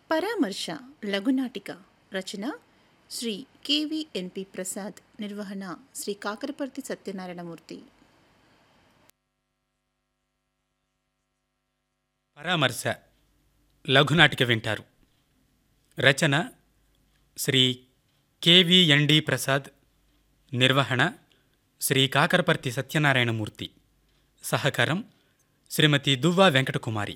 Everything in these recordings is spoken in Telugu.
పరామర్శ లఘునాటిక రచన శ్రీ కేవీఎన్పి ప్రసాద్ నిర్వహణ శ్రీ కాకరపర్తి సత్యనారాయణమూర్తి పరామర్శ లఘునాటిక వింటారు రచన శ్రీ కెవిఎన్డి ప్రసాద్ నిర్వహణ శ్రీ కాకరపర్తి సత్యనారాయణమూర్తి సహకారం శ్రీమతి దువ్వా వెంకటకుమారి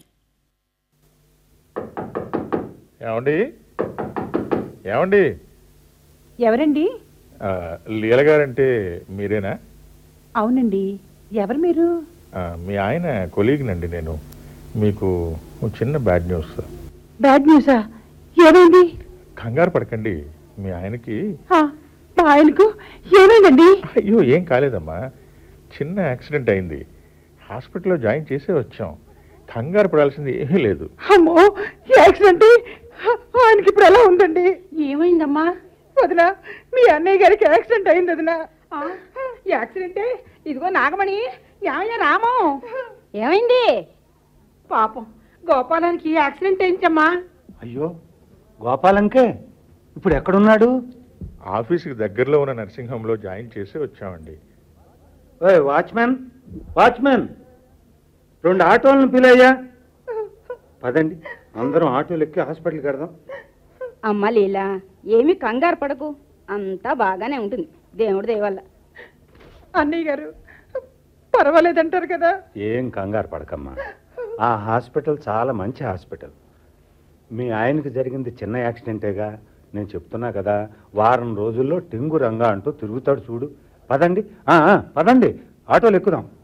ఏమండి ఏమండి ఎవరండి ఆ, లీల గారంటే మీరేనా అవునండి ఎవరు మీరు ఆ, మీ ఆయన కొలీగ్నండి నేను మీకు ఓ చిన్న బ్యాడ్ న్యూస్ బ్యాడ్ న్యూసా ఏమైంది కంగారు పడకండి మీ ఆయనకి ఆ, మా ఆయనకు ఏమైందండి అయ్యో ఏం కాలేదమ్మా చిన్న యాక్సిడెంట్ అయింది హాస్పిటల్లో జాయిన్ చేసే వచ్చాం కంగారు పడాల్సింది ఏమీ లేదు అమ్మో యాక్సిడెంట్ ఆయనకి ఇప్పుడు ఎలా ఉందండి ఏమైందమ్మా వదినా మీ అన్నయ్య గారికి యాక్సిడెంట్ అయింది వదినా యాక్సిడెంటే ఇదిగో నాగమణి ఏమైనా రామం ఏమైంది పాపం గోపాలానికి యాక్సిడెంట్ అయించమ్మా అయ్యో గోపాలంకే ఇప్పుడు ఎక్కడున్నాడు ఆఫీస్కి దగ్గరలో ఉన్న నర్సింగ్ హోమ్లో జాయిన్ చేసే వచ్చామండి ఓయ్ వాచ్మెన్ వాచ్మెన్ రెండు ఆటోలను పిలయ్యా పదండి అందరం ఆటోలు ఎక్కి హాస్పిటల్కి వెడదాం అమ్మ లీలా ఏమి కంగారు పడకు అంతా బాగానే ఉంటుంది దేవుడి దయ వల్ల అన్నయ్య గారు పర్వాలేదంటారు కదా ఏం కంగారు పడకమ్మా ఆ హాస్పిటల్ చాలా మంచి హాస్పిటల్ మీ ఆయనకి జరిగింది చిన్న యాక్సిడెంటేగా నేను చెప్తున్నా కదా వారం రోజుల్లో టింగు రంగా అంటూ తిరుగుతాడు చూడు పదండి ఆ, ఆ, పదండి ఆటోలు ఎక్కుదాం